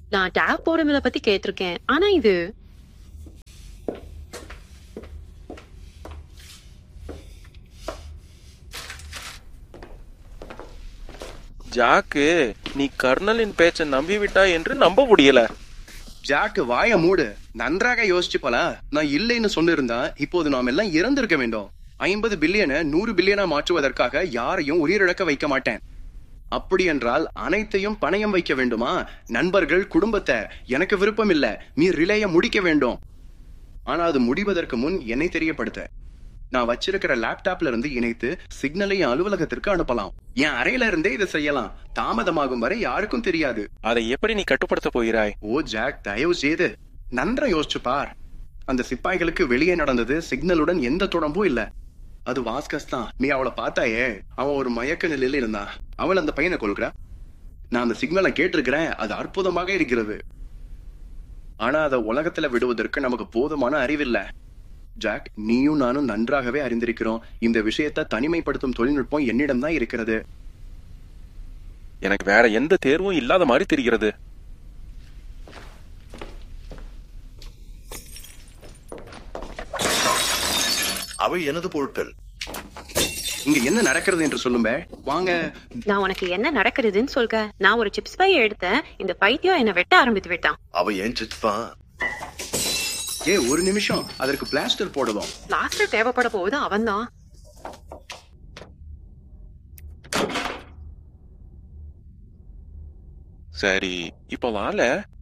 நான் டேப் போடுறத பத்தி கேட்டிருக்கேன் ஆனா இது ஜாக்கு நீ கர்னலின் பேச்சை நம்பிவிட்டாய் என்று நம்ப முடியல ஜாக்கு வாய மூடு நன்றாக யோசிச்சு போல நான் இல்லைன்னு சொன்னிருந்தா இப்போது நாம் எல்லாம் இறந்திருக்க வேண்டும் ஐம்பது பில்லியனை நூறு பில்லியனா மாற்றுவதற்காக யாரையும் உயிரிழக்க வைக்க மாட்டேன் அப்படி என்றால் அனைத்தையும் பணயம் வைக்க வேண்டுமா நண்பர்கள் குடும்பத்தை எனக்கு விருப்பம் இல்ல நீ ரிலேய முடிக்க வேண்டும் ஆனா அது முடிவதற்கு முன் என்னை தெரியப்படுத்த நான் வச்சிருக்கிற லேப்டாப்ல இருந்து இணைத்து சிக்னலை என் அலுவலகத்திற்கு அனுப்பலாம் என் அறையில இருந்தே இதை செய்யலாம் தாமதமாகும் வரை யாருக்கும் தெரியாது அதை எப்படி நீ கட்டுப்படுத்த போகிறாய் ஓ ஜாக் தயவு செய்து நன்றா யோசிச்சு பார் அந்த சிப்பாய்களுக்கு வெளியே நடந்தது சிக்னலுடன் எந்த தொடர்பும் இல்ல அது வாஸ்கஸ் தான் நீ அவளை பார்த்தாயே அவன் ஒரு மயக்க நிலையில இருந்தான் அவள் அந்த பையனை கொள்கிறா நான் அந்த சிக்னலை கேட்டிருக்கிறேன் அது அற்புதமாக இருக்கிறது ஆனா அதை உலகத்துல விடுவதற்கு நமக்கு போதுமான அறிவில்ல ஜாக் நீயும் நானும் நன்றாகவே அறிந்திருக்கிறோம் இந்த விஷயத்தை தனிமைப்படுத்தும் தொழில்நுட்பம் என்னிடம் தான் இருக்கிறது எனக்கு வேற எந்த தேர்வும் இல்லாத மாதிரி தெரிகிறது அவை எனது பொருட்கள் இங்க என்ன நடக்கிறது என்று சொல்லும்ப வாங்க நான் உனக்கு என்ன நடக்குதுன்னு சொல்க நான் ஒரு சிப்ஸ் பை எடுத்தேன் இந்த பைத்தியம் என்ன வெட்ட ஆரம்பித்து விட்டான் அவை ஏன் சித்தான் ஏ ஒரு நிமிஷம் அதற்கு பிளாஸ்டர் போடுவோம் லாஸ்டர் தேவைப்பட போகுது அவன்தான் சரி இப்போ வாழ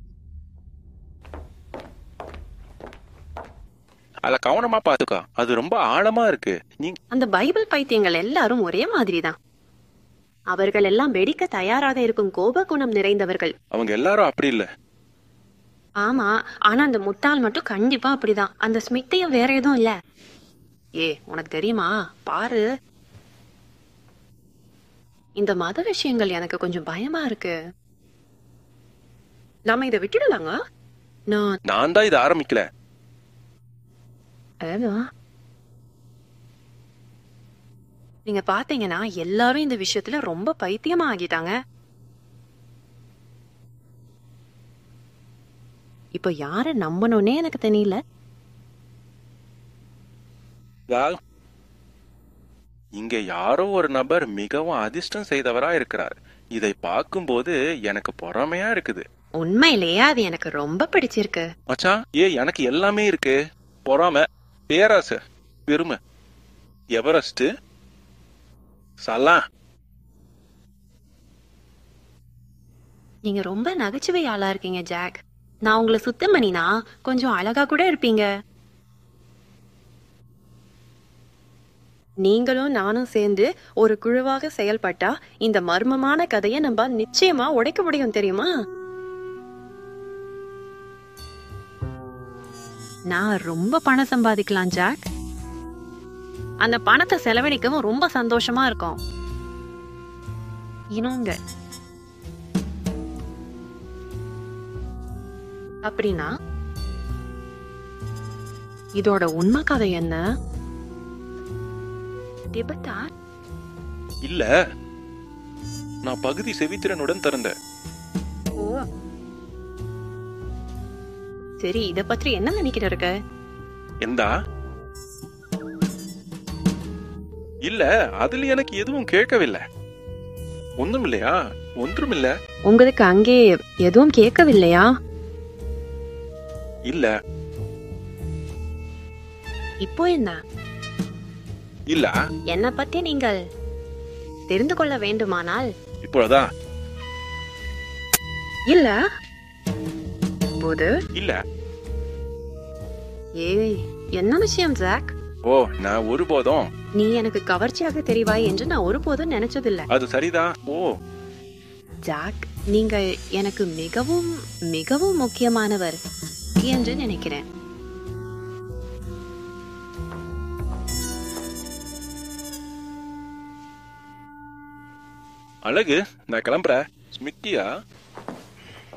அத கவனமா பாத்துக்கோ அது ரொம்ப ஆழமா இருக்கு நீ அந்த பைபிள் பைத்தியங்கள் எல்லாரும் ஒரே மாதிரி தான் அவர்கள் எல்லாம் வெடிக்க தயாராக இருக்கும் கோப குணம் நிறைந்தவர்கள் அவங்க எல்லாரும் அப்படி இல்ல ஆமா ஆனா அந்த முட்டாள் மட்டும் கண்டிப்பா அப்படிதான் அந்த ஸ்மித்தையும் வேற எதுவும் இல்ல ஏ உனக்கு தெரியுமா பாரு இந்த மத விஷயங்கள் எனக்கு கொஞ்சம் பயமா இருக்கு நாம இதை விட்டுடலாங்க நான் நான் தான் இதை ஆரம்பிக்கல அதான். நீங்க பாத்தீங்கன்னா எல்லாரும் இந்த விஷயத்துல ரொம்ப பைத்தியமா ஆகிட்டாங்க இப்ப யார நம்பணும்னே எனக்கு தெரியல வா- இங்க யாரோ ஒரு நபர் மிகவும் அதிர்ஷ்டம் செய்தவரா இருக்கிறார் இதை பார்க்கும்போது எனக்கு பொறாமையா இருக்குது உண்மையிலேயே அது எனக்கு ரொம்ப பிடிச்சிருக்கு மச்சான் ஏ எனக்கு எல்லாமே இருக்கு பொறாமை பேராசை பெருமை எவரெஸ்ட் சலாம் நீங்க ரொம்ப நகைச்சுவை ஆளா இருக்கீங்க ஜாக் நான் உங்களை சுத்தம் பண்ணினா கொஞ்சம் அழகா கூட இருப்பீங்க நீங்களும் நானும் சேர்ந்து ஒரு குழுவாக செயல்பட்டா இந்த மர்மமான கதையை நம்ம நிச்சயமா உடைக்க முடியும் தெரியுமா நான் ரொம்ப பணம் சம்பாதிக்கலாம் ஜாக் அந்த பணத்தை செலவழிக்கவும் ரொம்ப சந்தோஷமா இருக்கும் இனங்க அப்படின்னா இதோட உண்மை கதை என்ன திபத்தா இல்ல நான் பகுதி செவித்திறனுடன் திறந்தேன் ஓ சரி இத பற்றி என்ன நினைக்கிற இருக்க எந்தா இல்ல அதுல எனக்கு எதுவும் கேட்கவில்லை ஒண்ணும் இல்லையா ஒன்றும் இல்ல உங்களுக்கு அங்கே எதுவும் கேட்கவில்லையா இல்ல இப்போ என்ன இல்ல என்ன பத்தி நீங்கள் தெரிந்து கொள்ள வேண்டுமானால் இப்பொழுதா இல்ல போது இல்ல ஏய் என்ன விஷயம் ஜாக் ஓ நான் ஒருபோதும் நீ எனக்கு கவர்ச்சியாக தெரிவாய் என்று நான் ஒருபோதும் நினைச்சதில்ல அது சரிதான் ஓ ஜாக் நீங்கள் எனக்கு மிகவும் மிகவும் முக்கியமானவர் என்று நினைக்கிறேன் அழகு நான் கிளம்புறேன் ஸ்மித்தியா